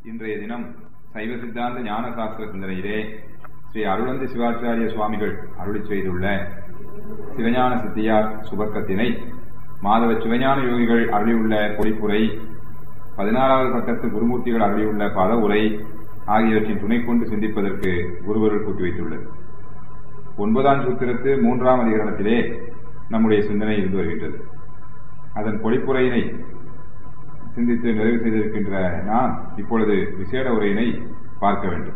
இன்றைய தினம் சைவ சித்தாந்த ஞான சாஸ்திர சிந்தனையிலே ஸ்ரீ அருளந்தி சிவாச்சாரிய சுவாமிகள் அருளி செய்துள்ள சிவஞான சித்தியார் சுபக்கத்தினை மாதவ சிவஞான யோகிகள் அருளியுள்ள பொழிப்புரை பதினாறாவது பக்கத்து குருமூர்த்திகள் அருளியுள்ள பல உரை ஆகியவற்றின் துணை கொண்டு சிந்திப்பதற்கு குருவர்கள் கூட்டி வைத்துள்ளது ஒன்பதாம் சூத்திரத்து மூன்றாம் அதிகரணத்திலே நம்முடைய சிந்தனை இருந்து வருகின்றது அதன் பொழிப்புரையினை சிந்தித்து நிறைவு செய்திருக்கின்ற நாம் இப்பொழுது விசேட உரையினை பார்க்க வேண்டும்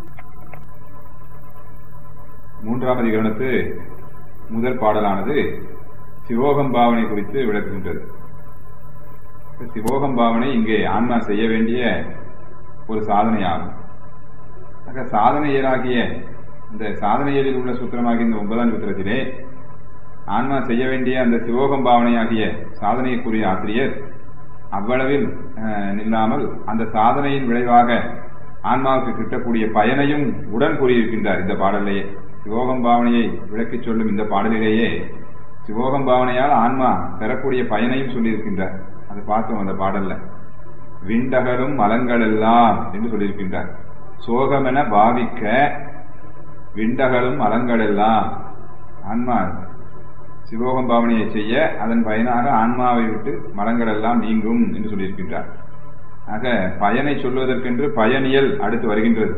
மூன்றாம் அதிகரணத்து முதல் பாடலானது சிவோகம் பாவனை குறித்து விளக்குகின்றது சிவோகம் பாவனை இங்கே ஆன்மா செய்ய வேண்டிய ஒரு சாதனையாகும் ஆக சாதனையராகிய இந்த சாதனையலில் உள்ள சூத்திரமாகிய இந்த ஒன்பதாம் சூத்திரத்திலே ஆன்மா செய்ய வேண்டிய அந்த சிவோகம் பாவனையாகிய சாதனைக்குரிய ஆசிரியர் அவ்வளவில் நில்லாமல் அந்த சாதனையின் விளைவாக ஆன்மாவுக்கு கிட்டக்கூடிய பயனையும் உடன் கூறியிருக்கின்றார் இந்த பாடலையே சிவோகம் பாவனையை விளக்கிச் சொல்லும் இந்த பாடலிலேயே சிவோகம் பாவனையால் ஆன்மா பெறக்கூடிய பயனையும் சொல்லியிருக்கின்றார் அதை பார்த்தோம் அந்த பாடல்ல விண்டகலும் மலங்கள் எல்லாம் என்று சொல்லியிருக்கின்றார் சோகமென பாவிக்க விண்டகலும் மலங்கள் எல்லாம் ஆன்மா சிவோகம் பாவனையை செய்ய அதன் பயனாக ஆன்மாவை விட்டு மலங்கள் எல்லாம் நீங்கும் என்று சொல்லியிருக்கின்றார் ஆக பயனை சொல்வதற்கென்று பயனியல் அடுத்து வருகின்றது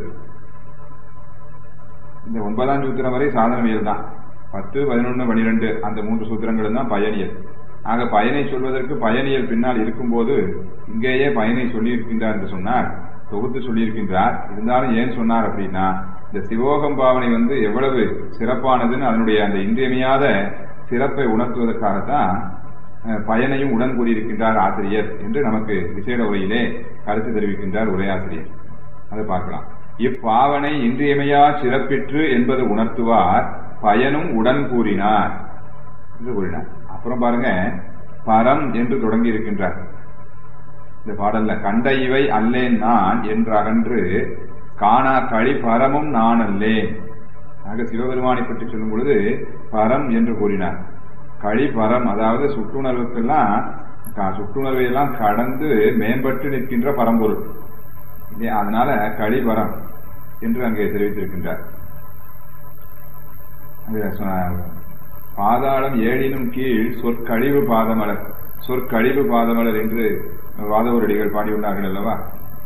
இந்த ஒன்பதாம் சூத்திரம் வரை சாதனவியல் தான் பத்து பதினொன்று பனிரெண்டு அந்த மூன்று சூத்திரங்கள் தான் பயனியல் ஆக பயனை சொல்வதற்கு பயனியல் பின்னால் இருக்கும்போது இங்கேயே பயனை சொல்லியிருக்கின்றார் என்று சொன்னார் தொகுத்து சொல்லியிருக்கின்றார் இருந்தாலும் ஏன் சொன்னார் அப்படின்னா இந்த சிவோகம் பாவனை வந்து எவ்வளவு சிறப்பானதுன்னு அதனுடைய அந்த இன்றியமையாத சிறப்பை உணர்த்துவதற்காகத்தான் பயனையும் உடன் கூறியிருக்கின்றார் ஆசிரியர் என்று நமக்கு விசேட உரையிலே கருத்து தெரிவிக்கின்றார் உரையாசிரியர் அதை பார்க்கலாம் இப்பாவனை இன்றியமையா சிறப்பிற்று என்பது உணர்த்துவார் பயனும் உடன் கூறினார் என்று கூறினார் அப்புறம் பாருங்க பரம் என்று தொடங்கி இருக்கின்றார் இந்த பாடல்ல கண்ட இவை அல்லேன் நான் என்று அகன்று காணா களி பரமும் நான் அல்லேன் ஆக சிவபெருமானை பற்றி சொல்லும் பொழுது பரம் என்று கூறினார் களி பரம் அதாவது சுற்றுணர்வுக்கெல்லாம் சுற்றுணர்வை எல்லாம் கடந்து மேம்பட்டு நிற்கின்ற பரம்பொருள் அதனால களிபரம் என்று அங்கே தெரிவித்திருக்கின்றார் பாதாளம் ஏழினும் கீழ் சொற்கழிவு பாதமலர் சொற்கழிவு பாதமலர் என்று வாதவரடிகள் பாடியுள்ளார்கள் அல்லவா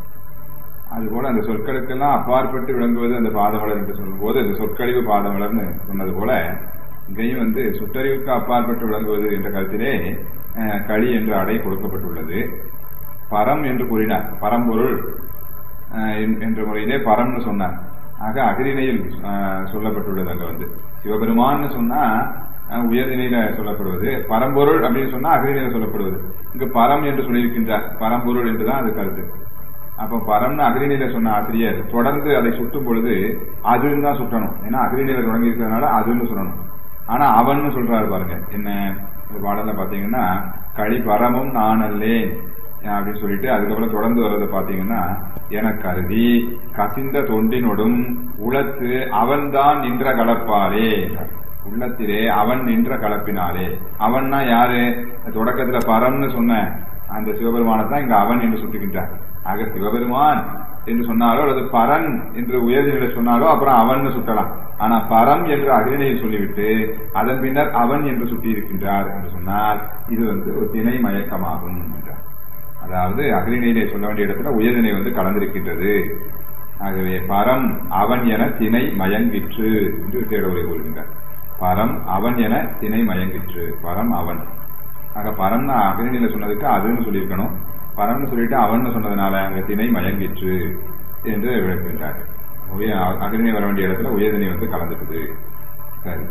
அதுபோல அந்த சொற்களுக்கெல்லாம் அப்பாற்பட்டு விளங்குவது அந்த பாதமலர் என்று சொல்லும் போது அந்த சொற்கழிவு பாதமலர்னு சொன்னது போல இங்கேயும் வந்து சுட்டறிவுக்கு அப்பாற்பட்டு விளங்குவது என்ற கருத்திலே களி என்ற அடை கொடுக்கப்பட்டுள்ளது பரம் என்று கூறினார் பரம்பொருள் என்ற முறையிலே பரம்னு சொன்னார் ஆக அகிரிணையில் சொல்லப்பட்டுள்ளது அங்க வந்து சிவபெருமான்னு சொன்னா உயர்நிலையில சொல்லப்படுவது பரம்பொருள் அப்படின்னு சொன்னா அகிரிணையில சொல்லப்படுவது இங்கு பரம் என்று சொல்லியிருக்கின்றார் பரம்பொருள் என்றுதான் அது கருத்து அப்ப பரம்னு அகிரிணையில சொன்ன ஆசிரியர் தொடர்ந்து அதை சுட்டும் பொழுது அதுன்னு தான் சுட்டணும் ஏன்னா அகிரிணையில தொடங்கி இருக்கிறதுனால அதுன்னு சொல்லணும் ஆனா அவன் சொல்றாரு பாருங்க என்ன இந்த பாடல பாத்தீங்கன்னா களி பரமும் நான் அல்லேன் அப்படின்னு சொல்லிட்டு அதுக்கப்புறம் தொடர்ந்து வர்றத பாத்தீங்கன்னா என கருதி கசிந்த தொண்டினொடும் உளத்து அவன்தான் நின்ற கலப்பாலே உள்ளத்திலே அவன் நின்ற கலப்பினாலே அவன்னா யாரு தொடக்கத்துல பரம்னு சொன்ன அந்த சிவபெருமானை தான் இங்க அவன் என்று சுட்டுகின்றார் ஆக சிவபெருமான் என்று சொன்னாலோ அல்லது பரன் என்று உயர்நிலை சொன்னாலோ அப்புறம் அவன் சுட்டலாம் ஆனா பரம் என்று அகிரிணையை சொல்லிவிட்டு அதன் பின்னர் அவன் என்று சுட்டி இருக்கின்றார் என்று சொன்னால் இது வந்து ஒரு திணை மயக்கமாகும் என்றார் அதாவது அகிரிணையிலே சொல்ல வேண்டிய இடத்துல உயர்நிலை வந்து கலந்திருக்கின்றது ஆகவே பரம் அவன் என திணை மயங்கிற்று என்று தேடவுரை கூறுகின்றார் பரம் அவன் என திணை மயங்கிற்று பரம் அவன் ஆக பரம்னா அகிரிணையில சொன்னதுக்கு அதுன்னு சொல்லியிருக்கணும் பரம்னு சொல்லிட்டு அவன் சொன்னதுனால அங்க திணை மயங்கிற்று என்று விளக்குகின்றார் அகிரிணை வர வேண்டிய இடத்துல உயர்திணை வந்து கலந்துக்குது சரி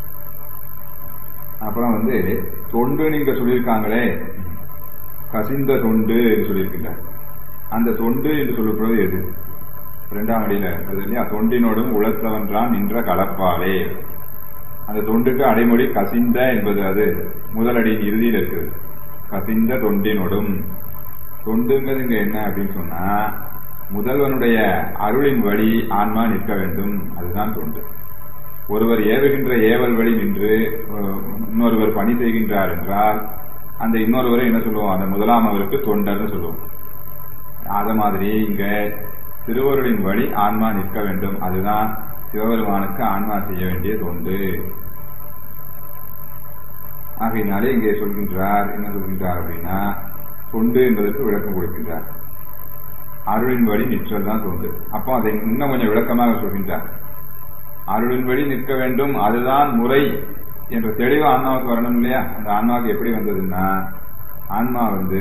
அப்புறம் வந்து தொண்டு நீங்க சொல்லியிருக்காங்களே கசிந்த தொண்டு என்று சொல்லியிருக்கின்றார் அந்த தொண்டு என்று சொல்லப்படுவது எது இரண்டாம் அடியில அது இல்லையா தொண்டினோடும் உழத்தவன்றான் நின்ற கலப்பாலே அந்த தொண்டுக்கு அடைமொழி கசிந்த என்பது அது முதலடியின் இறுதியில் இருக்குது கசிந்த தொண்டினோடும் தொண்டுங்கிறது இங்க என்ன அப்படின்னு சொன்னா முதல்வனுடைய அருளின் வழி ஆன்மா நிற்க வேண்டும் அதுதான் தொண்டு ஒருவர் ஏவுகின்ற ஏவல் வழி நின்று இன்னொருவர் பணி செய்கின்றார் என்றால் அந்த இன்னொருவரை என்ன சொல்லுவோம் அந்த முதலாம் அவருக்கு தொண்டர்னு சொல்லுவோம் அத மாதிரி இங்க திருவருளின் வழி ஆன்மா நிற்க வேண்டும் அதுதான் சிவபெருமானுக்கு ஆன்மா செய்ய வேண்டிய தொண்டு ஆகையினாலே இங்கே சொல்கின்றார் என்ன சொல்கின்றார் அப்படின்னா தொண்டு என்பதற்கு விளக்கம் கொடுக்கின்றார் அருளின் வழி நிற்றல் தான் தொண்டு அப்போ அதை இன்னும் கொஞ்சம் விளக்கமாக சொல்கின்றார் அருளின் வழி நிற்க வேண்டும் அதுதான் முறை என்ற தெளிவு ஆன்மாவுக்கு வரணும் இல்லையா அந்த ஆன்மாவுக்கு எப்படி வந்ததுன்னா ஆன்மா வந்து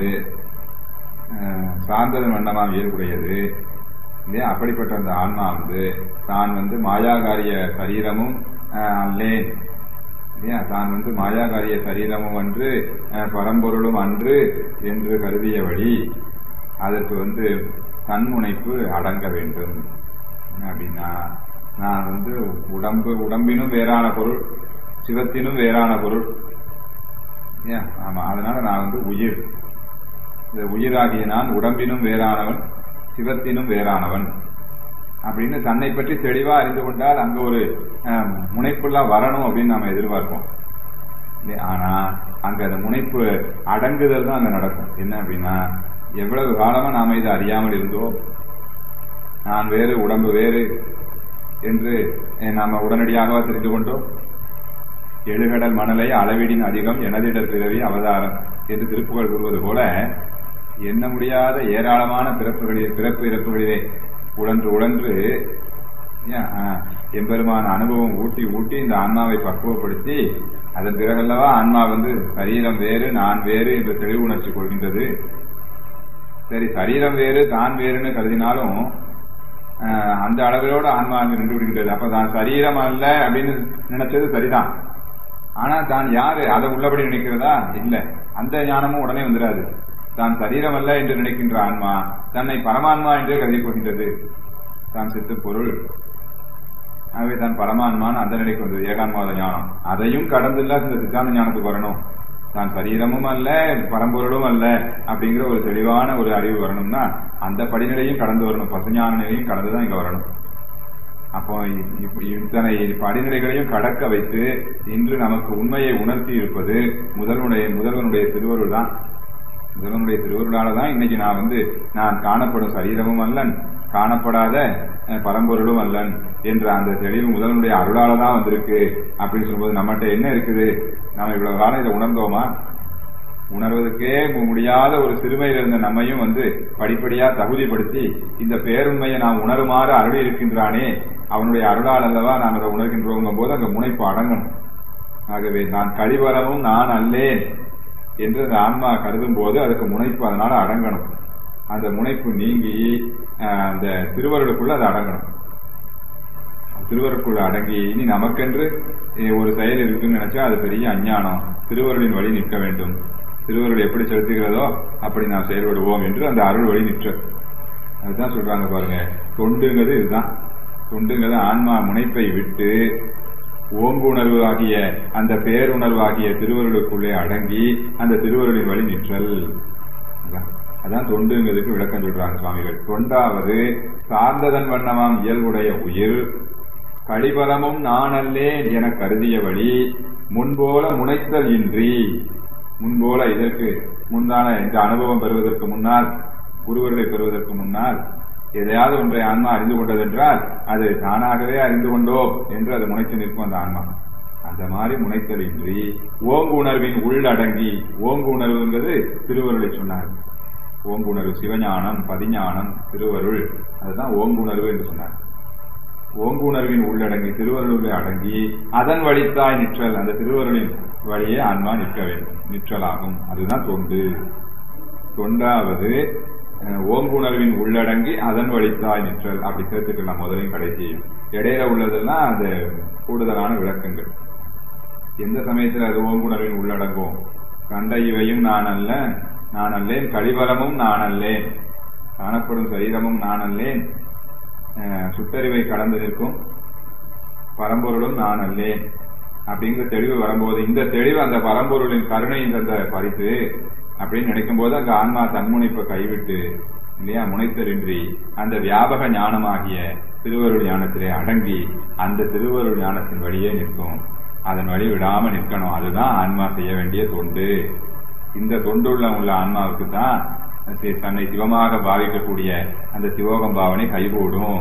அஹ், சார்ந்ததன் வண்ணமாம் இயல்புடையது இல்லையா அப்படிப்பட்ட அந்த ஆன்மா வந்து தான் வந்து மாயாகாரிய சரீரமும் அஹ், அல்லேன் இல்லையா தான் வந்து மாயாகாரிய சரீரமும் அன்று அஹ், பரம்பொருளும் அன்று என்று கருதிய வழி அதற்கு வந்து தன்முனைப்பு அடங்க வேண்டும் என்ன அப்படின்னா நான் வந்து உடம்பு உடம்பினும் வேறான பொருள் சிவத்தினும் வேறான பொருள் ஏன் ஆமா அதனால நான் வந்து உயிர் இந்த உயிராகிய நான் உடம்பினும் வேறானவன் சிவத்தினும் வேறானவன் அப்படின்னு தன்னை பற்றி தெளிவா அறிந்து கொண்டால் அங்க ஒரு அஹ், முனைப்புலாம் வரணும் அப்படின்னு நாம எதிர்பார்ப்போம் இல்லையா? ஆனா அங்க அந்த முனைப்பு அடங்குதல் தான் அங்க நடக்கும் என்ன அப்படின்னா எவ்வளவு காலமா நாம இதை அறியாமல் இருந்தோம் நான் வேறு உடம்பு வேறு என்று அஹ், நாம உடனடியாக தெரிந்து கொண்டோம் எழுகடல் மணலை அளவிடின் அதிகம் எனதிடர் பிறவி அவதாரம் என்று திருப்புகழ் கூறுவது போல எண்ண முடியாத ஏராளமான பிறப்புகளிலே பிறப்பு இறப்புகளிலே உழன்று உழன்று ஏன், ஆ, எம்பெருமான அனுபவம் ஊட்டி ஊட்டி இந்த ஆன்மாவை பக்குவப்படுத்தி அதன் பிறகல்லவா ஆன்மா வந்து சரீரம் வேறு நான் வேறு என்று தெளிவு உணர்ச்சி கொள்கின்றது சரி சரீரம் வேறு தான் வேறுன்னு கருதினாலும் ஆஹ், அந்த அளவிலோட ஆன்மா அங்கு நின்று விடுகின்றது அப்ப தான் சரீரம் அல்ல அப்படின்னு நினைச்சது சரிதான் ஆனா தான் யாரு அதை உள்ளபடி நினைக்கிறதா இல்ல அந்த ஞானமும் உடனே வந்துடாது தான் சரீரம் அல்ல என்று நினைக்கின்ற ஆன்மா தன்னை பரமான்மா என்றே கருதி கொள்கின்றது தான் சித்து பொருள் ஆகவே தான் பரமான்மான் அந்த நிலைக்கு வந்தது ஏகான்மாத ஞானம் அதையும் கடந்துள்ள இந்த சித்தாந்த ஞானத்துக்கு வரணும் தான் சரீரமும் அல்ல பரம்பொருளும் அல்ல அப்படிங்கிற ஒரு தெளிவான ஒரு அறிவு வரணும்னா அந்த படிநிலையும் கடந்து வரணும் பசுஞான நிலையும் கடந்துதான் இங்க வரணும் அப்போ இ- இப்ப இத்தனை படிநிலைகளையும் கடக்க வைத்து இன்று நமக்கு உண்மையை உணர்த்தி இருப்பது முதல்வனுடைய முதல்வனுடைய திருவருள் தான் முதல்வனுடைய திருவருளால தான் இன்னைக்கு நான் வந்து நான் காணப்படும் சரீரமும் அல்லன் காணப்படாத அஹ், பரம்பொருளும் அல்லன் என்ற அந்த தெளிவு முதல்வனுடைய அருளால தான் வந்திருக்கு அப்படின்னு சொல்லும்போது நம்மகிட்ட என்ன இருக்குது நாம இவ்வளவு காலம் இதை உணர்ந்தோமா உணர்வதற்கே முடியாத ஒரு சிறுமையில் இருந்த நம்மையும் வந்து படிப்படியா தகுதிப்படுத்தி இந்த பேருண்மையை நாம் உணருமாறு அருளி இருக்கின்றானே அவனுடைய அருளால் அல்லவா நாம் அதை உணர்கின்றோங்கும் போது அங்க முனைப்பு அடங்கணும் ஆகவே நான் கழிவரமும் நான் அல்லேன் என்று அந்த ஆன்மா கருதும் போது அதுக்கு முனைப்பு அதனால அடங்கணும் அந்த முனைப்பு நீங்கி அஹ், அந்த திருவருளுக்குள்ள அது அடங்கணும் திருவருக்குள்ள அடங்கி இனி நமக்கென்று eh, ஒரு செயல் இருக்குன்னு நினைச்சா அது பெரிய அஞ்ஞானம் திருவருளின் வழி நிற்க வேண்டும் திருவருள் எப்படி செலுத்துகிறதோ அப்படி நாம் செயல்படுவோம் என்று அந்த அருள் வழி நிற்ற அதுதான் சொல்றாங்க பாருங்க தொண்டுங்கிறது இதுதான் தொண்டுங்கிறது ஆன்மா முனைப்பை விட்டு ஓங்குணர்வு ஆகிய அந்த பேருணர்வு ஆகிய திருவருளுக்குள்ளே அடங்கி அந்த திருவருளின் வழி நிற்றல் அதான். அதான் தொண்டுங்கிறதுக்கு விளக்கம் சொல்றாங்க சுவாமிகள் தொண்டாவது சார்ந்ததன் வண்ணமாம் இயல்புடைய உயிர் கழிபலமும் நானல்லேன் என கருதிய வழி முன்போல முனைத்தல் இன்றி முன்போல இதற்கு முன்னால இந்த அனுபவம் பெறுவதற்கு முன்னால் குருவர்களை பெறுவதற்கு முன்னால் எதையாவது ஒன்றை ஆன்மா அறிந்து கொண்டதென்றால் அது தானாகவே அறிந்து கொண்டோம் என்று அது முனைத்து நிற்கும் அந்த ஆன்மா அந்த மாதிரி முனைத்தல் இன்றி ஓங்கு உணர்வின் உள்ளடங்கி ஓங்கு உணர்வுங்கிறது திருவருளை சொன்னார் ஓங்குணர்வு சிவஞானம் பதிஞானம் திருவருள் அதுதான் ஓங்குணர்வு என்று சொன்னார் ஓங்குணர்வின் உள்ளடங்கி திருவருளை அடங்கி அதன் வழித்தாய் நிற்றல் அந்த திருவருளின் வழியே ஆன்மா நிற்க வேண்டும் நிற்றலாகும் அதுதான் தொண்டு தொண்டாவது அஹ், ஓங்குணர்வின் உள்ளடங்கி அதன் வழித்தாய் நிற்றல் அப்படி சேர்த்துக்கலாம் முதலையும் கடைசியும் இடையில உள்ளதெல்லாம் அது கூடுதலான விளக்கங்கள் எந்த சமயத்தில் அது ஓங்குணர்வின் உள்ளடங்கும் கண்ட இவையும் நான் அல்ல நான் அல்லேன் கழிவரமும் நான் அல்லேன் காணப்படும் சரீரமும் நான் அல்லேன் அஹ், சுட்டறிவை கடந்து நிற்கும் பரம்பொருளும் நான் அல்லேன் அப்படிங்கிற தெளிவு வரும்போது இந்த தெளிவு அந்த பரம்பொருளின் கருணை தந்த பரிசு அப்படின்னு நினைக்கும் போது அங்க ஆன்மா தன்முனைப்பை கைவிட்டு இல்லையா முனைத்தலின்றி அந்த வியாபக ஞானமாகிய திருவருள் ஞானத்திலே அடங்கி அந்த திருவருள் ஞானத்தின் வழியே நிற்கும் அதன் வழி விடாம நிற்கணும் அதுதான் ஆன்மா செய்ய வேண்டிய தொண்டு இந்த தொண்டுள்ள உள்ள ஆன்மாவுக்கு தான் சி- தன்னை சிவமாக பாவிக்கக்கூடிய அந்த சிவோகம் பாவனை கைகூடும்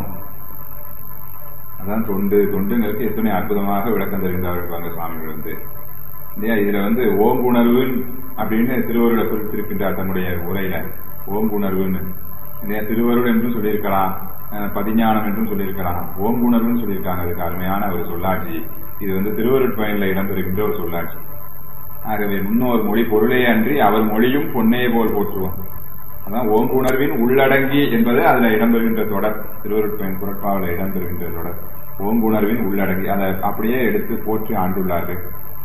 அதான் தொண்டு தொண்டுங்களுக்கு எத்தனை அற்புதமாக விளக்கம் தருகின்றார்கள் இருப்பாங்க சுவாமிகள் வந்து இல்லையா இதுல வந்து ஓங்குணர்வு அப்படின்னு திருவருளை குறித்திருக்கின்றார் தன்னுடைய உரையில ஓங்குணர்வுன்னு இல்லையா திருவருள் என்றும் சொல்லியிருக்கலாம் அஹ், பதிஞானம் என்றும் சொல்லியிருக்கலாம் ஓங்குணர்வுன்னு சொல்லியிருக்காங்க அதுக்கு அருமையான ஒரு சொல்லாட்சி இது வந்து திருவருட் பயனில் இடம்பெறுகின்ற ஒரு சொல்லாட்சி ஆகவே முன்னோர் மொழி பொருளே அன்றி அவர் மொழியும் பொன்னே போல் போற்றுவோம் அதான் ஓங்குணர்வின் உள்ளடங்கி என்பது அதுல இடம்பெறுகின்ற தொடர் திருவருட்பயன் குரட்பாவில் இடம்பெறுகின்ற தொடர் ஓங்குணர்வின் உள்ளடங்கி அதை அப்படியே எடுத்து போற்றி ஆண்டுள்ளார்கள்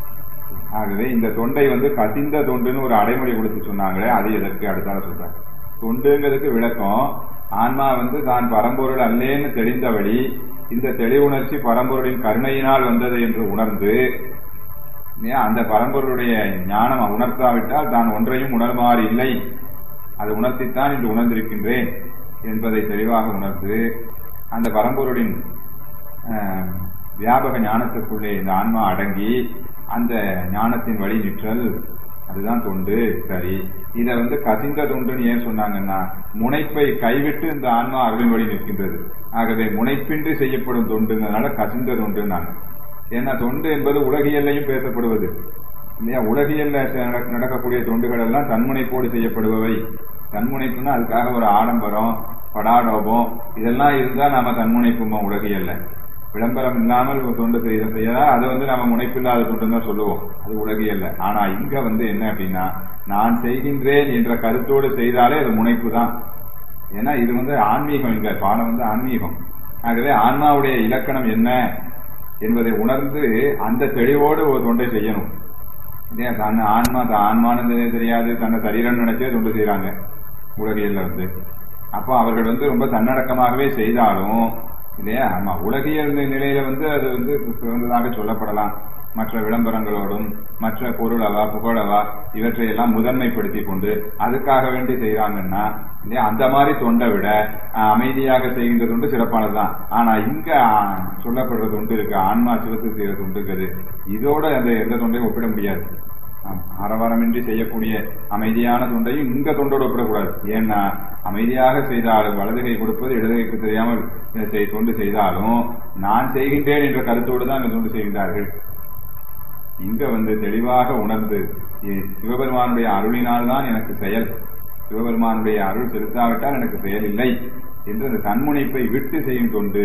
ஆகவே இந்த தொண்டை வந்து கசிந்த தொண்டுன்னு ஒரு அடைமொழி கொடுத்து சொன்னாங்களே அது எதற்கு அடுத்தால சொல்றாங்க தொண்டுங்கிறதுக்கு விளக்கம் ஆன்மா வந்து தான் பரம்பொருள் அல்லேன்னு தெரிந்தபடி இந்த தெளிவுணர்ச்சி பரம்பொருளின் கருணையினால் வந்தது என்று உணர்ந்து ஏன் அந்த பரம்பொருளுடைய ஞானம் உணர்த்தாவிட்டால் தான் ஒன்றையும் உணர்மாறு இல்லை அதை உணர்த்தித்தான் இன்று உணர்ந்திருக்கின்றேன் என்பதை தெளிவாக உணர்ந்து அந்த பரம்பொருளின் ஆஹ், வியாபக ஞானத்துக்குள்ளே இந்த ஆன்மா அடங்கி அந்த ஞானத்தின் வழி நிற்றல் அதுதான் தொண்டு சரி இத வந்து கசிந்த தொண்டுன்னு ஏன் சொன்னாங்கன்னா முனைப்பை கைவிட்டு இந்த ஆன்மா அருளின் வழி நிற்கின்றது ஆகவே முனைப்பின்றி செய்யப்படும் தொண்டுங்கிறதுனால கசிந்த தொண்டுன்னாங்க ஏன்னா தொண்டு என்பது உலகியல்லையும் பேசப்படுவது இல்லையா உலகியல்ல ச- நடக்க- நடக்கக்கூடிய தொண்டுகள் எல்லாம் தன்முனைப்போடு செய்யப்படுபவை தன்முனைப்புன்னா அதுக்காக ஒரு ஆடம்பரம் படாடோபம் இதெல்லாம் இருந்தா நாம தன்முனைப்புமா உலகியல்ல விளம்பரம் இல்லாமல் ஒரு தொண்டு செய்ய செய்யறா அதை வந்து நம்ம முனைப்பில்லாத தொண்டுன்னு தான் சொல்லுவோம் அது உலகியல்ல ஆனா இங்க வந்து என்ன அப்படின்னா நான் செய்கின்றேன் என்ற கருத்தோடு செய்தாலே அது முனைப்பு தான் ஏன்னா இது வந்து ஆன்மீகம் இங்க பாடம் வந்து ஆன்மீகம் ஆகவே ஆன்மாவுடைய இலக்கணம் என்ன என்பதை உணர்ந்து அந்த தெளிவோடு ஒரு தொண்டை செய்யணும் இல்லையா தன்னை ஆன்மா தான் ஆன்மானது தெரியாது தன்னை சரீரம் நினைச்சே தொண்டு செய்யறாங்க உலகியல்ல வந்து அப்போ அவர்கள் வந்து ரொம்ப தன்னடக்கமாகவே செய்தாலும் இல்லையா ஆமா உலகியல் நிலையில வந்து அது வந்து சிறந்ததாக சொல்லப்படலாம் மற்ற விளம்பரங்களோடும் மற்ற பொருளவா புகழவா இவற்றை எல்லாம் முதன்மைப்படுத்தி கொண்டு அதுக்காக வேண்டி செய்யறாங்கன்னா இல்லையா அந்த மாதிரி தொண்டை விட அஹ், அமைதியாக செய்கின்ற தொண்டு சிறப்பானதுதான் ஆனா இங்க அஹ், சொல்லப்படுற தொண்டு இருக்கு ஆன்மா சிவத்து செய்யற தொண்டுங்கிறது இதோட அந்த எந்த தொண்டையும் ஒப்பிட முடியாது ஆம், ஆரவாரமின்றி செய்யக்கூடிய அமைதியான தொண்டையும் இந்த தொண்டோடு ஒப்பிடக்கூடாது ஏன்னா அமைதியாக செய்தாலும் வலது கை கொடுப்பது இடது கைக்கு தெரியாமல் செய்- தொண்டு செய்தாலும் நான் செய்கின்றேன் என்ற கருத்தோடு தான் இந்த தொண்டு செய்கின்றார்கள் இங்க வந்து தெளிவாக உணர்ந்து இ- சிவபெருமானுடைய அருளினால் தான் எனக்கு செயல் சிவபெருமானுடைய அருள் செலுத்தாவிட்டால் எனக்கு செயல் இல்லை என்று அந்த தன்முனைப்பை விட்டு செய்யும் தொண்டு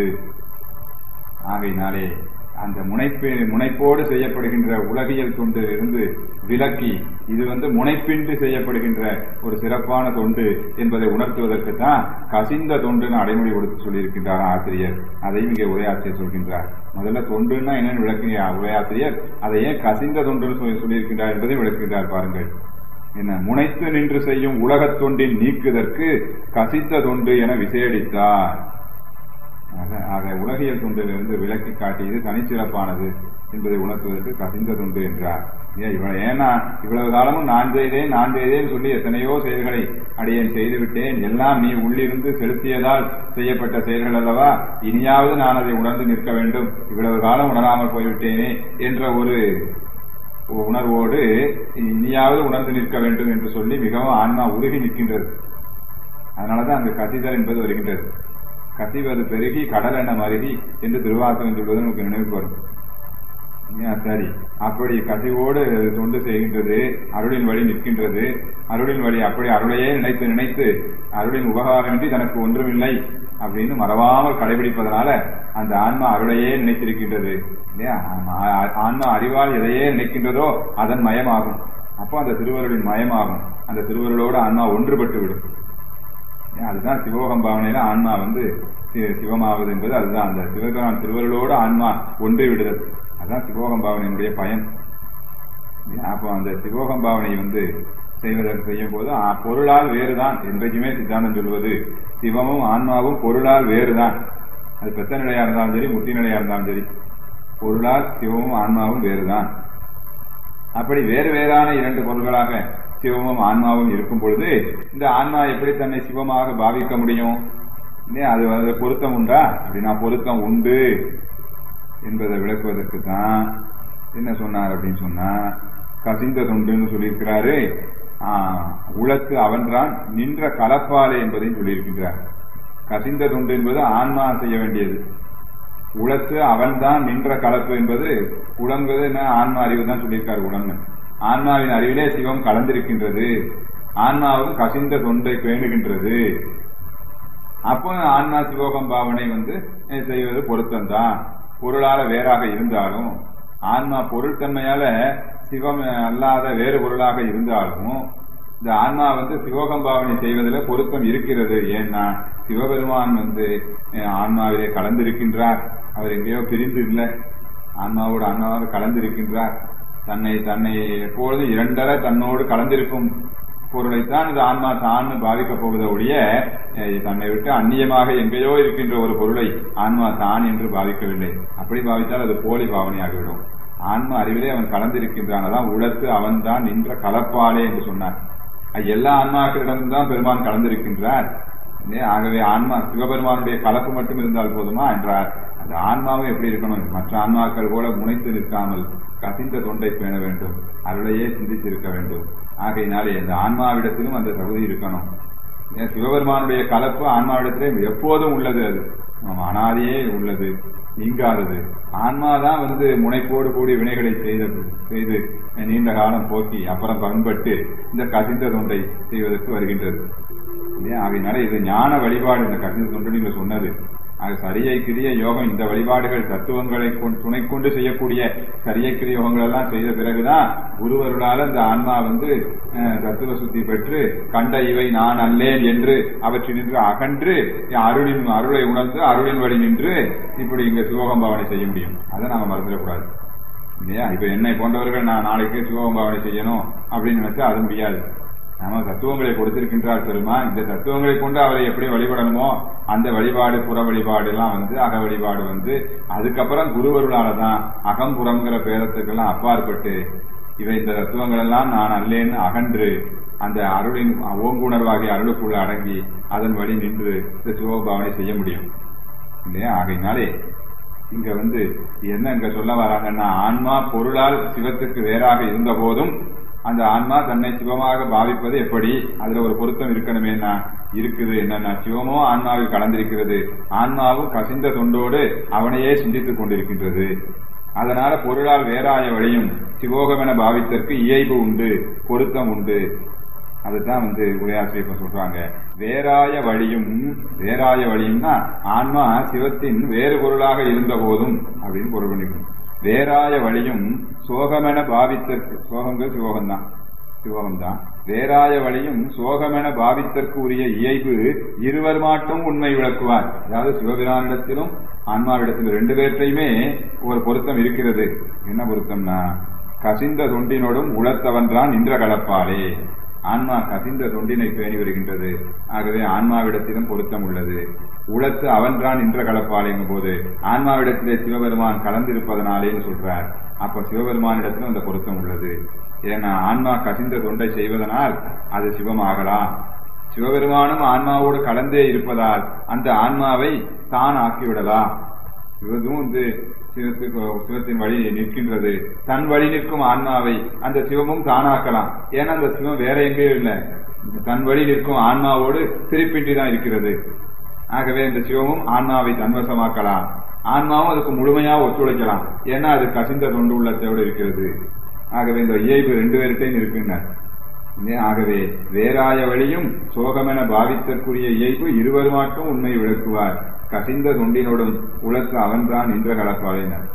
ஆகையினாலே அந்த முனைப்பு முனைப்போடு செய்யப்படுகின்ற உலகியல் தொண்டு இருந்து விலக்கி இது வந்து முனைப்பின்றி செய்யப்படுகின்ற ஒரு சிறப்பான தொண்டு என்பதை உணர்த்துவதற்கு தான் கசிந்த தொண்டுன்னு அடைமொழி கொடுத்து சொல்லியிருக்கின்றார் ஆசிரியர் அதையும் இங்கே உரையாசிரியர் சொல்கின்றார் முதல்ல தொண்டுன்னா என்னன்னு விளக்குங்க உரையாசிரியர் அதை ஏன் கசிந்த தொண்டுன்னு சொல்லி சொல்லியிருக்கின்றார் என்பதை விளக்குகின்றார் பாருங்கள் என்ன முனைத்து நின்று செய்யும் உலகத் தொண்டின் நீக்குதற்கு கசித்த தொண்டு என விசேடித்தார் ஆக ஆக உலகியல் தொண்டிலிருந்து விலக்கி காட்டியது தனிச்சிறப்பானது என்பதை உணர்த்துவதற்கு கசிந்த தொண்டு என்றார் ஏன் இவ்வளவு ஏன்னா இவ்வளவு காலமும் நான் செய்தேன் நான் செய்தேன் சொல்லி எத்தனையோ செயல்களை அடியேன் செய்துவிட்டேன் எல்லாம் நீ உள்ளிருந்து செலுத்தியதால் செய்யப்பட்ட செயல்கள் அல்லவா இனியாவது நான் அதை உணர்ந்து நிற்க வேண்டும் இவ்வளவு காலம் உணராமல் போய்விட்டேனே என்ற ஒரு உணர்வோடு இனியாவது உணர்ந்து நிற்க வேண்டும் என்று சொல்லி மிகவும் ஆன்மா உருகி நிற்கின்றது அதனாலதான் அங்கு கசிதல் என்பது வருகின்றது கசிவது பெருகி கடல் என மருகி என்று திருவாசகம் சொல்வது நமக்கு நினைவுக்கு வரும் ஏன் சரி அப்படி கசிவோடு தொண்டு செய்கின்றது அருளின் வழி நிற்கின்றது அருளின் வழி அப்படி அருளையே நினைத்து நினைத்து அருளின் உபகாரமின்றி தனக்கு ஒன்றுமில்லை அப்படின்னு மறவாமல் கடைபிடிப்பதனால அந்த ஆன்மா அருளையே நினைத்திருக்கின்றது இல்லையா ஆமா, ஆ- ஆன்மா அறிவால் எதையே நினைக்கின்றதோ அதன் மயமாகும் அப்போ அந்த திருவருளின் மயமாகும் அந்த திருவருளோடு ஆன்மா ஒன்றுபட்டு விடும் ஏன் அதுதான் சிவோகம் பாவனையில ஆன்மா வந்து சி- சிவமாவது என்பது அதுதான் அந்த சிவபெருமான் திருவருளோடு ஆன்மா ஒன்றி விடுதல் அதுதான் சிவோகம் பாவனையினுடைய பயன் ஏன் அப்போ அந்த சிவோகம் பாவனை வந்து செய்வதற்கு செய்யும் போது ஆ, பொருளால் வேறுதான் என்றைக்குமே சித்தாந்தம் சொல்வது சிவமும் ஆன்மாவும் பொருளால் வேறுதான் அது பெத்த நிலையா இருந்தாலும் சரி முத்தி நிலையா இருந்தாலும் சரி பொருளால் சிவமும் ஆன்மாவும் வேறுதான் அப்படி வேறு வேறான இரண்டு பொருள்களாக சிவமும் ஆன்மாவும் இருக்கும் பொழுது இந்த ஆன்மா எப்படி தன்னை சிவமாக பாவிக்க முடியும் இல்லையா அது அது பொருத்தம் உண்டா அப்படின்னா பொருத்தம் உண்டு என்பதை விளக்குவதற்கு தான் என்ன சொன்னார் அப்படின்னு சொன்னா கசிந்த தொண்டுன்னு சொல்லியிருக்கிறாரு ஆஹ், உளத்து அவன்றான் நின்ற கலப்பாலே என்பதையும் சொல்லியிருக்கின்றார் கசிந்த தொண்டு என்பது ஆன்மா செய்ய வேண்டியது உளத்து அவன்தான் நின்ற கலப்பு என்பது உளம்பது என்ன ஆன்மா அறிவு தான் சொல்லியிருக்காரு உளம்னு ஆன்மாவின் அறிவிலே சிவம் கலந்திருக்கின்றது ஆன்மாவும் கசிந்த தொண்டை பேணுகின்றது அப்போ ஆன்மா சிவோகம் பாவனை வந்து அஹ், செய்வது பொருத்தம்தான் பொருளால வேறாக இருந்தாலும் ஆன்மா பொருள் தன்மையால சிவம் அஹ், அல்லாத வேறு பொருளாக இருந்தாலும் இந்த ஆன்மா வந்து சிவோகம் பாவனை செய்வதில் பொருத்தம் இருக்கிறது ஏன்னா சிவபெருமான் வந்து அஹ், ஆன்மாவிலே கலந்திருக்கின்றார் அவர் எங்கேயோ பிரிந்து இல்லை ஆன்மாவோடு ஆன்மாவோடு கலந்திருக்கின்றார் தன்னை தன்னை எப்பொழுதும் இரண்டர தன்னோடு கலந்திருக்கும் பொருளைத்தான் இந்த ஆன்மா தான் பாவிக்க போவதை ஒழிய அஹ், தன்னை விட்டு அந்நியமாக எங்கேயோ இருக்கின்ற ஒரு பொருளை ஆன்மா தான் என்று பாவிக்கவில்லை அப்படி பாவித்தால் அது போலி பாவனையாகிவிடும் ஆன்மா அறிவிலே அவன் கலந்திருக்கின்றான் அதான் உளத்து அவன் தான் நின்ற கலப்பாலே என்று சொன்னார் அது எல்லா ஆன்மாக்களிடமும் தான் பெருமான் கலந்திருக்கின்றார் இல்லையா? ஆகவே ஆன்மா சிவபெருமானுடைய கலப்பு மட்டும் இருந்தால் போதுமா என்றார் அந்த ஆன்மாவும் எப்படி இருக்கணும் மற்ற ஆன்மாக்கள் போல முனைத்து நிற்காமல் கசிந்த தொண்டை பேண வேண்டும் அருளையே சிந்தித்திருக்க வேண்டும் ஆகையினாலே இந்த ஆன்மாவிடத்திலும் அந்த தகுதி இருக்கணும் ஏன் சிவபெருமானுடைய கலப்பு ஆன்மாவிடத்திலே எப்போதும் உள்ளது அது ஆமா, அனாதியே உள்ளது நீங்காதது ஆன்மாதான் வந்து முனைப்போடு கூடிய வினைகளை செய்தது செய்து நீண்ட காலம் போக்கி அப்புறம் பண்பட்டு இந்த கசிந்த தொண்டை செய்வதற்கு வருகின்றது இல்லையா அதனால இது ஞான வழிபாடு இந்த கசிந்த தொண்டு நீங்க சொன்னது அது சரியை கிரிய யோகம் இந்த வழிபாடுகள் தத்துவங்களை கொண்டு- துணை கொண்டு செய்யக்கூடிய சரியை கிரிய யோகங்கள் எல்லாம் செய்த பிறகுதான் குருவருளால இந்த ஆன்மா வந்து அஹ், தத்துவ சுத்தி பெற்று கண்ட இவை நான் அல்லேன் என்று அவற்றினின்று அகன்று அருளின் அருளை உணர்ந்து அருளின் வழி நின்று இப்படி இங்க சிவோகம் பாவனை செய்ய முடியும் அதை நாம மறந்துடக்கூடாது இல்லையா இப்ப என்னை போன்றவர்கள் நான் நாளைக்கு சிவோகம் பாவனை செய்யணும் அப்படின்னு நினைச்சா அது முடியாது நம்ம தத்துவங்களை கொடுத்திருக்கின்றார் பெருமான் இந்த தத்துவங்களை கொண்டு அவரை எப்படி வழிபடணுமோ அந்த வழிபாடு புற வழிபாடு எல்லாம் வந்து அக வழிபாடு வந்து அதுக்கப்புறம் குருவருளால தான் அகம்புறம்ங்கிற பேரத்துக்கெல்லாம் அப்பாற்பட்டு இவை இந்த தத்துவங்கள் எல்லாம் நான் அல்லேன்னு அகன்று அந்த அருளின் ஓங்குணர்வாகிய அருளுக்குள்ள அடங்கி அதன் வழி நின்று இந்த சிவபாவனை செய்ய முடியும் இல்லையா ஆகையினாலே இங்க வந்து என்ன இங்க சொல்ல வராங்கன்னா ஆன்மா பொருளால் சிவத்துக்கு வேறாக இருந்த போதும் அந்த ஆன்மா தன்னை சிவமாக பாவிப்பது எப்படி அதுல ஒரு பொருத்தம் இருக்கணுமேனா இருக்குது என்னன்னா சிவமோ ஆன்மாவில் கலந்திருக்கிறது ஆன்மாவும் கசிந்த தொண்டோடு அவனையே சிந்தித்துக் கொண்டிருக்கின்றது அதனால பொருளால் வேறாய வழியும் சிவோகமென பாவித்தற்கு இயல்பு உண்டு பொருத்தம் உண்டு அதுதான் வந்து உரையாசிரியர் இப்ப சொல்றாங்க வேறாய வழியும் வேறாய வழியும்னா ஆன்மா சிவத்தின் வேறு பொருளாக இருந்த போதும் அப்படின்னு பொருள் பண்ணிக்கணும் வேறாய வழியும் சோகமென பாவித்தற்கு சோகங்கள் சிவோகம்தான் சிவோகம்தான் வேறாய வழியும் சோகமென பாவித்தற்கு உரிய இயல்பு இருவர் மாட்டும் உண்மை விளக்குவார் அதாவது சிவபிரானிடத்திலும் ஆன்மாவிடத்திலும் ரெண்டு பேர்த்தையுமே ஒரு பொருத்தம் இருக்கிறது என்ன பொருத்தம்னா கசிந்த தொண்டினோடும் உளத்தவன்றான் நின்ற கலப்பாலே ஆன்மா கசிந்த தொண்டினை பேணி வருகின்றது ஆகவே ஆன்மாவிடத்திலும் பொருத்தம் உள்ளது உளத்து அவன்றான் நின்ற கலப்பாலேங்கும் போது ஆன்மாவிடத்திலே சிவபெருமான் கலந்திருப்பதனாலேன்னு சொல்றார் அப்ப சிவபெருமானிடத்திலும் அந்த பொருத்தம் உள்ளது ஏன்னா ஆன்மா கசிந்த தொண்டை செய்வதனால் அது சிவமாகலாம் சிவபெருமானும் ஆன்மாவோடு கலந்தே இருப்பதால் அந்த ஆன்மாவை தான் ஆக்கிவிடலாம் இதுவும் வந்து சிவத்துக்கு சிவத்தின் வழி நிற்கின்றது தன் வழி நிற்கும் ஆன்மாவை அந்த சிவமும் தானாக்கலாம் ஏன்னா அந்த சிவம் வேற எங்கேயும் இல்லை தன் வழி நிற்கும் ஆன்மாவோடு திருப்பின்றி தான் இருக்கிறது ஆகவே இந்த சிவமும் ஆன்மாவை தன்வசமாக்கலாம் ஆன்மாவும் அதுக்கு முழுமையா ஒத்துழைக்கலாம் ஏன்னா அது கசிந்த தொண்டு உள்ளத்தோடு இருக்கிறது ஆகவே இந்த இயல்பு ரெண்டு பேர்கிட்டையும் இருக்குன்னார் இல்லையா? ஆகவே வேறாய வழியும் சோகமென பாவித்தற்குரிய இயல்பு இருவருமாட்டும் உண்மை விளக்குவார் கசிந்த தொண்டினோடும் உலக்கு அவன்தான் நின்ற கலப்பாளினர்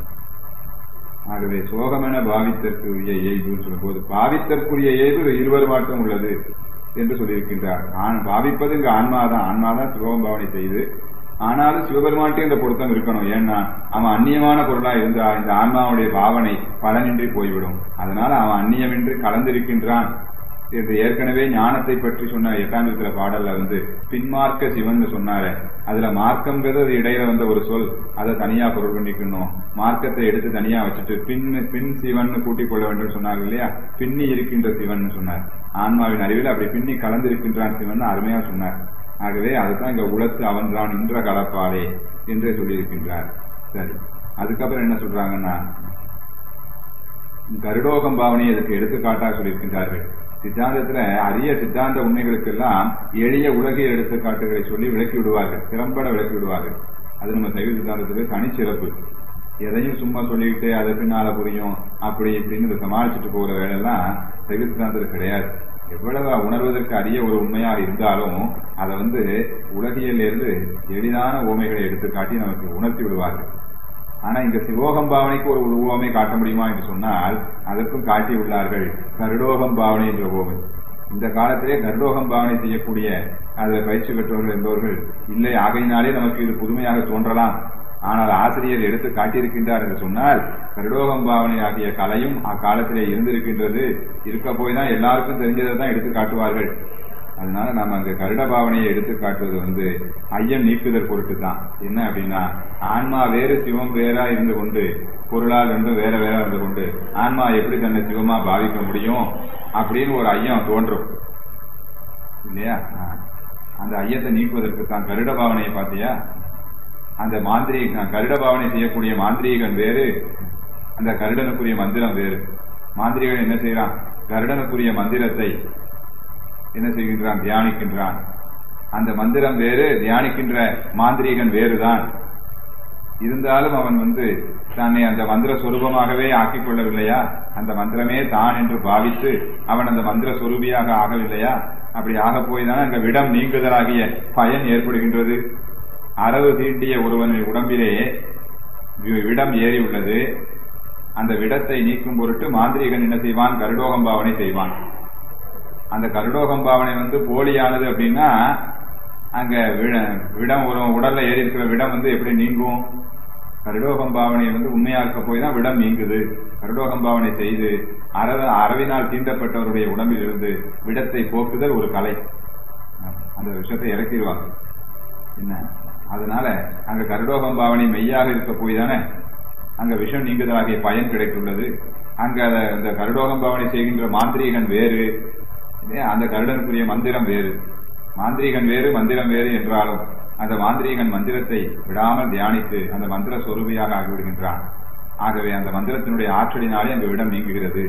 ஆகவே சோகமென பாவித்தற்குரிய இயல்புன்னு சொல்லும்போது பாவித்தற்குரிய இயல்பு இருவர் மாட்டும் உள்ளது என்று சொல்லியிருக்கின்றார் ஆண் பாவிப்பது இங்கு ஆன்மாதான் ஆன்மாதான் சிவகம் பாவனை செய்து ஆனாலும் சிவபெருமான்ட்டே இந்த பொருத்தம் இருக்கணும் ஏன்னா அவன் அந்நியமான பொருளா இருந்தா இந்த ஆன்மாவுடைய பாவனை பலனின்றி போய்விடும் அதனால அவன் அந்நியமின்றி கலந்திருக்கின்றான் இது ஏற்கனவே ஞானத்தை பற்றி சொன்ன எட்டாம் இருக்கிற பாடல்ல வந்து பின்மார்க்க சிவன் சொன்னாரு அதுல மார்க்கம்ங்கிறது அது இடையில வந்த ஒரு சொல் அதை தனியா பொருள் பண்ணிக்கணும் மார்க்கத்தை எடுத்து தனியா வச்சுட்டு பின் பின் சிவன் கூட்டிக் கொள்ள வேண்டும் சொன்னாங்க இல்லையா பின்னி இருக்கின்ற சிவன் சொன்னார் ஆன்மாவின் அறிவில் அப்படி பின்னி கலந்திருக்கின்றான் சிவன் அருமையா சொன்னார் ஆகவே அதுதான் இங்க உலத்து அவன்றான் இன்ற கலப்பாலே என்றே சொல்லியிருக்கின்றார் சரி அதுக்கப்புறம் என்ன சொல்றாங்கன்னா கருடோகம் பாவனை இதுக்கு எடுத்துக்காட்டாக சொல்லியிருக்கின்றார்கள் சித்தாந்தத்துல அரிய சித்தாந்த உண்மைகளுக்கெல்லாம் எளிய உலகியல் எடுத்துக்காட்டுகளை சொல்லி விளக்கி விடுவார்கள் திறம்பட விளக்கி விடுவார்கள் அது நம்ம சைவ சித்தாந்தத்துக்கு தனிச்சிறப்பு எதையும் சும்மா சொல்லிக்கிட்டு அதை பின்னால புரியும் அப்படி இப்படின்னு இதை சமாளிச்சுட்டு போகிற வேலையெல்லாம் சைவ சித்தாந்தத்தில் கிடையாது எவ்வளவு உணர்வதற்கு அரிய ஒரு உண்மையாக இருந்தாலும் அதை வந்து உலகியல் இருந்து எளிதான ஓமைகளை எடுத்து காட்டி நமக்கு உணர்த்தி விடுவார்கள் ஆனா இங்க சிவோகம் பாவனைக்கு ஒரு உருவமை காட்ட முடியுமா என்று சொன்னால் அதற்கும் காட்டி உள்ளார்கள் கருடோகம் பாவனை என்ற ஓமை இந்த காலத்திலே கருடோகம் பாவனை செய்யக்கூடிய அதில் பயிற்சி பெற்றவர்கள் என்பவர்கள் இல்லை ஆகையினாலே நமக்கு இது புதுமையாக தோன்றலாம் ஆனால் ஆசிரியர் எடுத்து காட்டியிருக்கின்றார் என்று சொன்னால் கருடோகம் பாவனை ஆகிய கலையும் அக்காலத்திலே இருந்திருக்கின்றது இருக்க போய் தான் எல்லாருக்கும் தெரிஞ்சதை தான் எடுத்து காட்டுவார்கள் அதனால நாம அங்க கருட பாவனையை எடுத்து காட்டுவது வந்து ஐயம் நீக்குதல் பொருட்டு தான் என்ன அப்படின்னா ஆன்மா வேறு சிவம் வேறா இருந்து கொண்டு பொருளால் ரெண்டும் வேற வேற இருந்து கொண்டு ஆன்மா எப்படி தன்னை சிவமா பாவிக்க முடியும் அப்படின்னு ஒரு ஐயம் தோன்றும் இல்லையா அந்த ஐயத்தை நீக்குவதற்கு தான் கருட பாவனையை பார்த்தியா அந்த மாந்திரீக கருட பாவனை செய்யக்கூடிய மாந்திரீகன் வேறு அந்த கருடனுக்குரிய மந்திரம் வேறு மாந்திரிகன் என்ன செய்யறான் கருடனுக்குரிய மந்திரத்தை என்ன செய்கின்றான் தியானிக்கின்றான் அந்த மந்திரம் வேறு தியானிக்கின்ற மாந்திரீகன் வேறுதான் இருந்தாலும் அவன் வந்து தன்னை அந்த மந்திர சொரூபமாகவே ஆக்கிக் கொள்ளவில்லையா அந்த மந்திரமே தான் என்று பாவித்து அவன் அந்த மந்திர சொரூபியாக ஆகவில்லையா அப்படி ஆக போய் தானே அங்க விடம் நீங்குதலாகிய பயன் ஏற்படுகின்றது அரவு தீண்டிய ஒருவனின் உடம்பிலே விடம் ஏறி உள்ளது அந்த விடத்தை நீக்கும் பொருட்டு மாந்திரிகன் என்ன செய்வான் கருடோகம் பாவனை செய்வான் அந்த கருடோகம் பாவனை வந்து போலியானது அப்படின்னா அங்க விடம் ஒரு உடல்ல ஏறி இருக்கிற விடம் வந்து எப்படி நீங்கும் கருடோகம் பாவனை வந்து உண்மையா இருக்க போய் தான் விடம் நீங்குது கருடோகம் பாவனை செய்து அறவ அரவினால் தீண்டப்பட்டவருடைய உடம்பில் இருந்து விடத்தை போக்குதல் ஒரு கலை அந்த விஷயத்தை இறக்கிடுவாங்க என்ன அதனால அங்க கருடோகம் பாவனை மெய்யாக இருக்க போய் தானே அங்க விஷம் நீங்குதலாகிய பயன் கிடைத்துள்ளது அங்க அந்த கருடோகம் பாவனை செய்கின்ற மாந்திரீகன் வேறு அந்த கருடனுக்குரிய மந்திரம் வேறு மாந்திரீகன் வேறு மந்திரம் வேறு என்றாலும் அந்த மாந்திரீகன் மந்திரத்தை விடாமல் தியானித்து அந்த மந்திர சொரூபியாக ஆகிவிடுகின்றான் ஆகவே அந்த மந்திரத்தினுடைய ஆற்றலினாலே அந்த விடம் நீங்குகிறது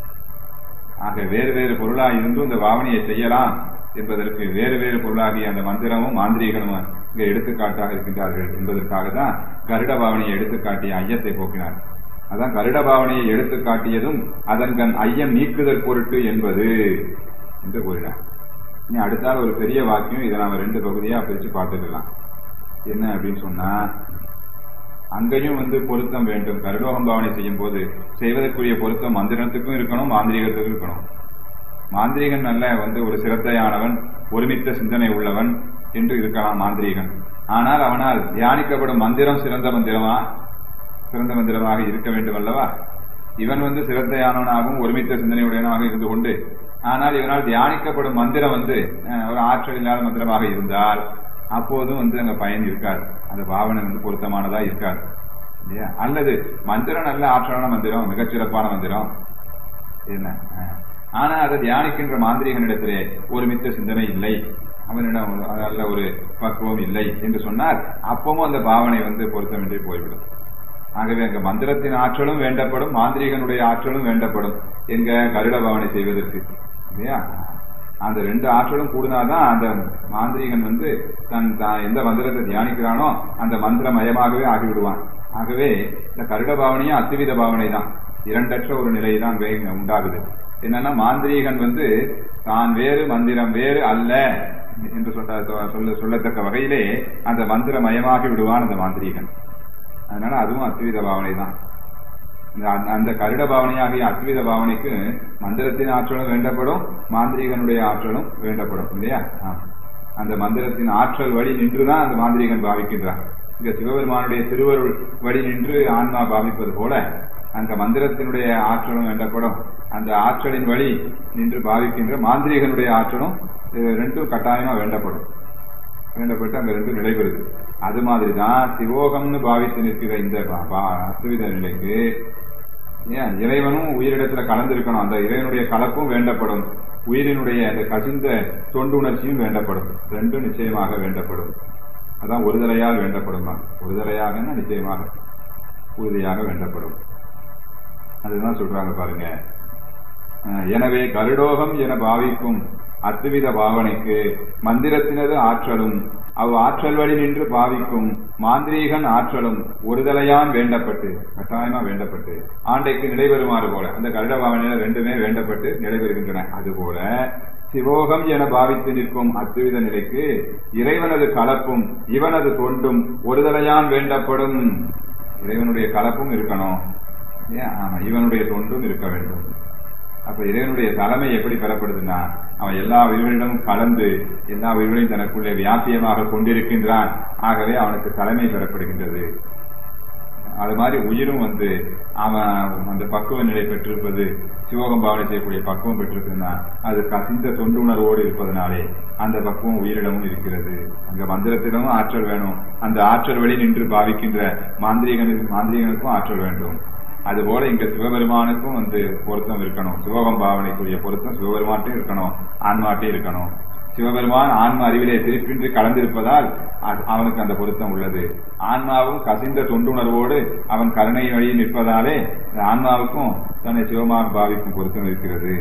ஆக வேறு வேறு பொருளா இருந்தும் இந்த பாவனையை செய்யலாம் என்பதற்கு வேறு வேறு பொருளாகிய அந்த மந்திரமும் மாந்திரீகனும் இங்க எடுத்துக்காட்டாக இருக்கின்றார்கள் என்பதற்காக தான் கருட பாவனையை எடுத்துக்காட்டிய ஐயத்தை போக்கினார் அதான் கருட பாவனையை எடுத்து காட்டியதும் அதன் கண் ஐயம் நீக்குதல் பொருட்டு என்பது என்று கூறினார் இனி அடுத்தால் ஒரு பெரிய வாக்கியம் இதை நாம ரெண்டு பகுதியா பிரிச்சு பார்த்துக்கலாம் என்ன அப்படின்னு சொன்னா அங்கேயும் வந்து பொருத்தம் வேண்டும் கருடோகம் பாவனை செய்யும் போது செய்வதற்குரிய பொருத்தம் மந்திரத்துக்கும் இருக்கணும் மாந்திரிகத்துக்கும் இருக்கணும் மாந்திரிகன் நல்ல வந்து ஒரு சிரத்தையானவன் ஒருமித்த சிந்தனை உள்ளவன் என்று இருக்கலாம் மாந்திரிகன் ஆனால் அவனால் தியானிக்கப்படும் மந்திரம் சிறந்த மந்திரமா சிறந்த மந்திரமாக இருக்க வேண்டும் அல்லவா இவன் வந்து சிரத்தையானவனாகவும் ஒருமித்த சிந்தனையுடையவனாக இருந்து கொண்டு ஆனால் இவனால் தியானிக்கப்படும் மந்திரம் வந்து ஒரு ஆற்றல் இல்லாத மந்திரமாக இருந்தால் அப்போதும் வந்து அங்க பயன் இருக்காது அந்த பாவனை வந்து பொருத்தமானதா இருக்காது இல்லையா அல்லது மந்திரம் நல்ல ஆற்றலான மந்திரம் மிகச்சிறப்பான மந்திரம் என்ன ஆனா அதை தியானிக்கின்ற மாந்திரிகனிடத்திலே ஒருமித்த சிந்தனை இல்லை அவனிடம் நல்ல ஒரு பக்குவம் இல்லை என்று சொன்னால் அப்பவும் அந்த பாவனை வந்து பொருத்தமின்றி போய்விடும் ஆகவே அங்க மந்திரத்தின் ஆற்றலும் வேண்டப்படும் மாந்திரிகனுடைய ஆற்றலும் வேண்டப்படும் என்க கருட பாவனை செய்வதற்கு இல்லையா அந்த ரெண்டு ஆற்றலும் கூடுனாதான் அந்த மாந்திரிகன் வந்து தன் தான் எந்த மந்திரத்தை தியானிக்கிறானோ அந்த மந்திர மயமாகவே ஆகிவிடுவான் ஆகவே இந்த கருட பாவனையும் அத்துவித பாவனை தான் இரண்டற்ற ஒரு நிலை தான் உண்டாகுது என்னன்னா மாந்திரீகன் வந்து தான் வேறு மந்திரம் வேறு அல்ல என்று சொல்ல சொல்லத்தக்க வகையிலே அந்த மந்திர மயமாகி விடுவான் அந்த மாந்திரீகன் அதனால அதுவும் அத்வித பாவனை தான் அந்த கருட பாவனையாகிய அத்வித பாவனைக்கு மந்திரத்தின் ஆற்றலும் வேண்டப்படும் மாந்திரிகனுடைய ஆற்றலும் வேண்டப்படும் இல்லையா அந்த மந்திரத்தின் ஆற்றல் வழி நின்றுதான் அந்த மாந்திரிகன் பாவிக்கின்றான் இங்க சிவபெருமானுடைய திருவருள் வழி நின்று ஆன்மா பாவிப்பது போல அங்க மந்திரத்தினுடைய ஆற்றலும் வேண்டப்படும் அந்த ஆற்றலின் வழி நின்று பாவிக்கின்ற மாந்திரிகனுடைய ஆற்றலும் ரெண்டும் கட்டாயமா வேண்டப்படும் வேண்டப்பட்டு அங்க ரெண்டும் நிலைபெறுது அது மாதிரிதான் சிவோகம்னு பாவித்து நிற்கிற இந்த அத்துவித நிலைக்கு ஏன் இறைவனும் உயிரிடத்துல கலந்திருக்கணும் அந்த இறைவனுடைய கலப்பும் வேண்டப்படும் உயிரினுடைய அந்த கசிந்த தொண்டு உணர்ச்சியும் வேண்டப்படும் ரெண்டும் நிச்சயமாக வேண்டப்படும் அதான் ஒருதலையால் வேண்டப்படும் ஒருதலையாக நிச்சயமாக உறுதியாக வேண்டப்படும் அதுதான் சொல்றாங்க பாருங்க அஹ், எனவே கருடோகம் என பாவிக்கும் அத்துவித பாவனைக்கு மந்திரத்தினது ஆற்றலும் அவ் ஆற்றல் வழி நின்று பாவிக்கும் மாந்திரீகன் ஆற்றலும் ஒருதலையான் வேண்டப்பட்டு கட்டாயமா வேண்டப்பட்டு ஆண்டைக்கு நிலைபெறுமாறு போல அந்த கருட பாவனையில ரெண்டுமே வேண்டப்பட்டு நிலைபெறுகின்றன அதுபோல சிவோகம் என பாவித்து நிற்கும் அத்துவித நிலைக்கு இறைவனது கலப்பும் இவனது தொண்டும் ஒருதலையான் வேண்டப்படும் இறைவனுடைய கலப்பும் இருக்கணும் ஏன்? ஆமா இவனுடைய தொண்டும் இருக்க வேண்டும் அப்ப இறைவனுடைய தலைமை எப்படி பெறப்படுதுன்னா அவன் எல்லா உயிர்களிடமும் கலந்து எல்லா உயிர்களையும் தனக்குள்ளே வியாபியமாக கொண்டிருக்கின்றான் ஆகவே அவனுக்கு தலைமை பெறப்படுகின்றது அது மாதிரி உயிரும் வந்து அவன் அந்த பக்குவ நிலை பெற்றிருப்பது சிவகம் பாவனை செய்யக்கூடிய பக்குவம் பெற்றிருக்குன்னா அது கசிந்த தொண்டுணர்வோடு இருப்பதனாலே அந்த பக்குவம் உயிரிடமும் இருக்கிறது அங்க மந்திரத்திடமும் ஆற்றல் வேணும் அந்த ஆற்றல் வழி நின்று பாவிக்கின்ற மாந்திரிகனுக்கு மாந்திரிகனுக்கும் ஆற்றல் வேண்டும் அதுபோல இங்க சிவபெருமானுக்கும் வந்து பொருத்தம் இருக்கணும் சிவகம் பாவனைக்குரிய பொருத்தம் சிவபெருமான்ட்டும் இருக்கணும் ஆன்மாட்டையும் இருக்கணும் சிவபெருமான் ஆன்மா அறிவிலே திருப்பின்றி கலந்திருப்பதால் அது- அவனுக்கு அந்த பொருத்தம் உள்ளது ஆன்மாவும் கசிந்த தொண்டுணர்வோடு அவன் கருணை வழி நிற்பதாலே அந்த ஆன்மாவுக்கும் தன்னை சிவமாக பாவிக்கும் பொருத்தம் இருக்கிறது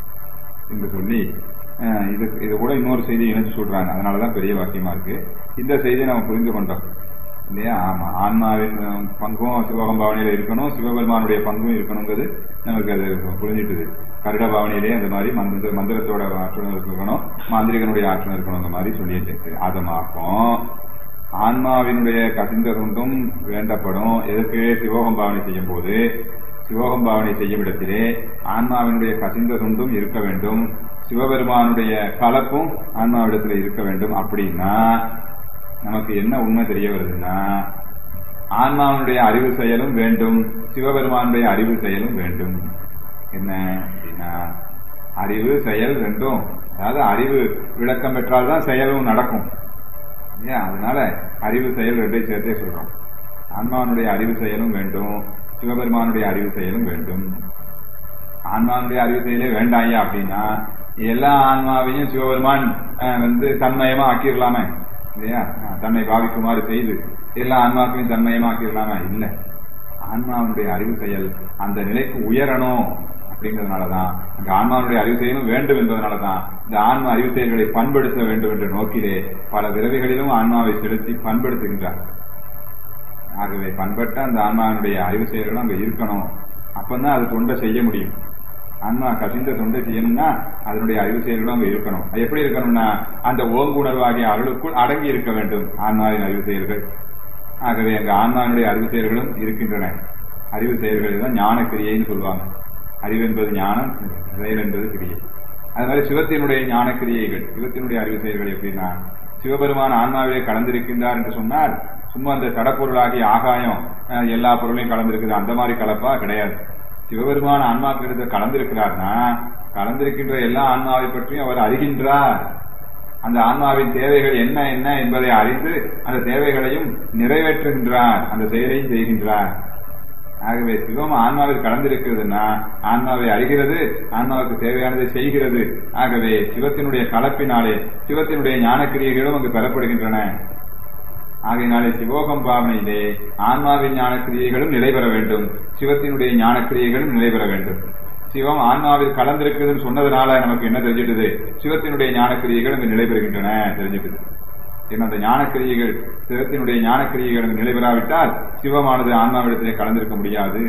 என்று சொல்லி அஹ், இது இது கூட இன்னொரு செய்தி இணைச்சு சொல்றாங்க அதனாலதான் பெரிய வாக்கியமா இருக்கு இந்த செய்தியை நம்ம புரிந்து கொண்டோம் இல்லையா ஆமா ஆன்மாவின் அஹ், பங்கும் சிவகம் பாவனையில இருக்கணும் சிவபெருமானுடைய பங்கும் இருக்கணுங்கிறது நமக்கு அது புரிஞ்சிட்டுது கருட பாவனையிலே அந்த மாதிரி மந்திர மந்திரத்தோட ஆற்றலும் இருக்கணும் மாந்திரிகனுடைய ஆற்றலும் இருக்கணும் அந்த மாதிரி சொல்லிட்டு அதமாக்கும் ஆன்மாவினுடைய கசிந்த தொண்டும் வேண்டப்படும் எதற்கு சிவோகம் பாவனை செய்யும் போது சிவோகம் பாவனை செய்யும் இடத்திலே ஆன்மாவினுடைய கசிந்த தொண்டும் இருக்க வேண்டும் சிவபெருமானுடைய கலப்பும் ஆன்மாவிடத்தில் இருக்க வேண்டும் அப்படின்னா நமக்கு என்ன உண்மை தெரிய வருதுன்னா ஆன்மாவினுடைய அறிவு செயலும் வேண்டும் சிவபெருமானுடைய அறிவு செயலும் வேண்டும் என்ன அப்படின்னா அறிவு செயல் ரெண்டும் அதாவது அறிவு விளக்கம் பெற்றால்தான் செயலும் நடக்கும் இல்லையா அதனால அறிவு செயல் ரெண்டை சேர்த்தே சொல்றோம் ஆன்மாவினுடைய அறிவு செயலும் வேண்டும் சிவபெருமானுடைய அறிவு செயலும் வேண்டும் ஆன்மாவுடைய அறிவு செயலே வேண்டாயா அப்படின்னா எல்லா ஆன்மாவையும் சிவபெருமான் அஹ், வந்து தன்மயமா ஆக்கிடலாமே இல்லையா அஹ், தன்னை பாவிக்குமாறு செய்து எல்லா ஆன்மாக்களையும் தன்மயமா ஆக்கிடலாமா இல்ல ஆன்மாவுடைய அறிவு செயல் அந்த நிலைக்கு உயரணும் அப்படிங்கிறதுனாலதான் அந்த ஆன்மாவுடைய அறிவு செயலும் வேண்டும் என்பதனாலதான் இந்த ஆன்மா அறிவு செயல்களை பண்படுத்த வேண்டும் என்ற நோக்கிலே பல விரவிகளிலும் ஆன்மாவை செலுத்தி பண்படுத்துகின்றார் ஆகவே பண்பட்ட அந்த ஆன்மாவினுடைய அறிவு செயல்களும் அங்க இருக்கணும் அப்பதான் அது தொண்டை செய்ய முடியும் ஆன்மா கசிந்த தொண்டை செய்யணும்னா அதனுடைய அறிவு செயல்களும் அங்க இருக்கணும் அது எப்படி இருக்கணும்னா அந்த ஓங்குணர்வாகிய அருளுக்குள் அடங்கி இருக்க வேண்டும் ஆன்மாவின் அறிவு செயல்கள் ஆகவே அங்க ஆன்மாவினுடைய அறிவு செயல்களும் இருக்கின்றன அறிவு செயல்கள் தான் ஞான கிரியைன்னு சொல்லுவாங்க அறிவு என்பது ஞானம் செயல் என்பது கிரியை அது மாதிரி சிவத்தினுடைய ஞான கிரியைகள் சிவத்தினுடைய அறிவு செயல்கள் எப்படின்னா சிவபெருமான் ஆன்மாவிலே கலந்திருக்கின்றார் என்று சொன்னால் சும்மா அந்த சடப்பொருளாகிய ஆகாயம் அஹ், எல்லா பொருளையும் கலந்திருக்குது அந்த மாதிரி கலப்பா கிடையாது சிவபெருமான் ஆன்மாக்களிடத்து கலந்திருக்கிறார்னா கலந்திருக்கின்ற எல்லா ஆன்மாவை பற்றியும் அவர் அறிகின்றார் அந்த ஆன்மாவின் தேவைகள் என்ன என்ன என்பதை அறிந்து அந்த தேவைகளையும் நிறைவேற்றுகின்றார் அந்த செயலையும் செய்கின்றார் ஆகவே சிவம் ஆன்மாவில் கலந்திருக்கிறதுனா ஆன்மாவை அறிகிறது ஆன்மாவுக்கு தேவையானதை செய்கிறது ஆகவே சிவத்தினுடைய கலப்பினாலே சிவத்தினுடைய ஞானக்கிரியைகளும் அங்கு பெறப்படுகின்றன ஆகையினாலே சிவோகம் பாவனையிலே ஆன்மாவின் ஞானக்கிரியைகளும் நிலை பெற வேண்டும் சிவத்தினுடைய ஞானக்கிரியைகளும் நிலை பெற வேண்டும் சிவம் ஆன்மாவில் கலந்திருக்குதுன்னு சொன்னதுனால நமக்கு என்ன தெரிஞ்சிட்டது சிவத்தினுடைய ஞானக்கிரியைகள் அங்கு நிலை பெறுகின்றன தெரிஞ்சுக்குது ஏன்னா அந்த ஞானக்கிரியைகள் சிவத்தினுடைய ஞானக்கிரியைகள் அங்கு நிலை பெறாவிட்டால் சிவமானது ஆன்மாவிடத்திலே கலந்திருக்க முடியாது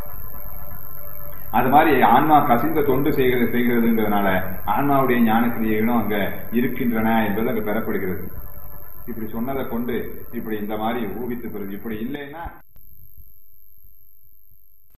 அது மாதிரி ஆன்மா கசிந்த தொண்டு செய்கிறது செய்கிறதுங்கிறதுனால ஆன்மாவுடைய ஞானக்கிரியைகளும் அங்க இருக்கின்றன என்பது அங்கு பெறப்படுகிறது இப்படி சொன்னதை கொண்டு இப்படி இந்த மாதிரி ஊகித்து பெறுது இப்படி இல்லைன்னா